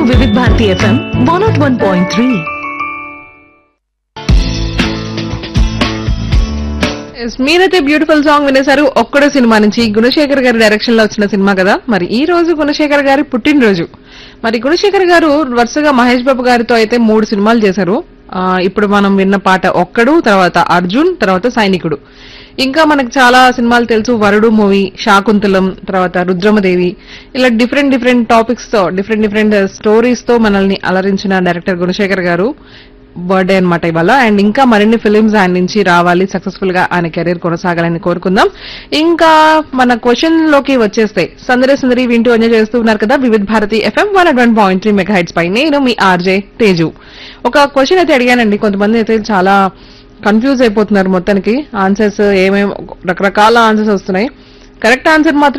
వివిధ Bharati FM one naught one point three Yes, మీరైతే beautiful song వినేశారు ఒక్కడో సినిమా నుంచి గుణశేఖర్ గారి డైరెక్షన్ లో వచ్చిన సినిమా కదా మరి ఈ రోజు గుణశేఖర్ గారి పుట్టినరోజు మరి గుణశేఖర్ గారు వరుసగా మహేష్ బాబు గారితో అయితే మూడు సినిమాలు చేశారు ఆ, ఇప్పుడు మనం విన్న పాట ఒక్కడు తర్వాత అర్జున్ తర్వాత సైనికుడు ఇంకా మనకు చాలా సినిమాలు తెలుసు వరుడు మూవీ శాకుంతలం తర్వాత రుద్రమదేవి ఇలా డిఫరెంట్ డిఫరెంట్ టాపిక్స్ తో డిఫరెంట్ డిఫరెంట్ స్టోరీస్ తో మనల్ని అలరించిన డైరెక్టర్ గుణశేఖర్ గారు బర్త్డే అన్నమాట ఇవాళ అండ్ ఇంకా మరిన్ని ఫిలిమ్స్ ఆయన నుంచి రావాలి సక్సెస్ఫుల్ గా ఆయన కెరీర్ కొనసాగాలని కోరుకుందాం ఇంకా మన క్వశ్చన్ లోకి వచ్చేస్తే సందరి సందరి వింటూ ఎంజాయ్ చేస్తూ ఉన్నారు కదా Vividh Bharati FM one one point three mega heights పై నేను మీ ఆర్జే తేజు ఒక క్వశ్చన్ అయితే అడిగానండి కొంతమంది అయితే చాలా కన్ఫ్యూజ్ అయిపోతున్నారు మొత్తానికి ఆన్సర్స్ ఏమేమి రకరకాల ఆన్సర్స్ వస్తున్నాయి కరెక్ట్ ఆన్సర్ మాత్రం